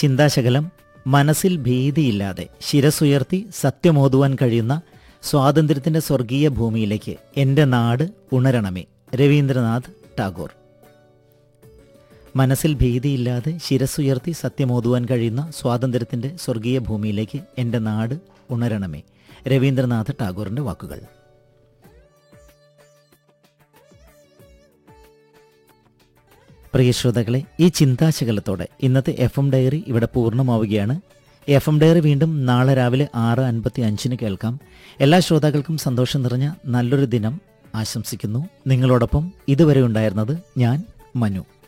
ചിന്താശകലം മനസ്സിൽ ഭീതിയില്ലാതെ ശിരസുയർത്തി സത്യമോതുവാൻ കഴിയുന്ന സ്വാതന്ത്ര്യത്തിന്റെ സ്വർഗീയ ഭൂമിയിലേക്ക് എൻ്റെ നാട് ഉണരണമേ രവീന്ദ്രനാഥ് ടാഗോർ മനസ്സിൽ ഭീതിയില്ലാതെ ശിരസുയർത്തി സത്യമോതുവാൻ കഴിയുന്ന സ്വാതന്ത്ര്യത്തിന്റെ സ്വർഗീയ ഭൂമിയിലേക്ക് എൻ്റെ നാട് ഉണരണമേ രവീന്ദ്രനാഥ് ടാഗോറിന്റെ വാക്കുകൾ പ്രിയ ശ്രോതാക്കളെ ഈ ചിന്താശകലത്തോടെ ഇന്നത്തെ എഫ് എം ഡയറി ഇവിടെ പൂർണ്ണമാവുകയാണ് എഫ് എം ഡയറി വീണ്ടും നാളെ രാവിലെ ആറ് അൻപത്തി അഞ്ചിന് കേൾക്കാം എല്ലാ ശ്രോതാക്കൾക്കും സന്തോഷം നിറഞ്ഞ നല്ലൊരു ദിനം ആശംസിക്കുന്നു നിങ്ങളോടൊപ്പം ഇതുവരെ ഉണ്ടായിരുന്നത് ഞാൻ മനു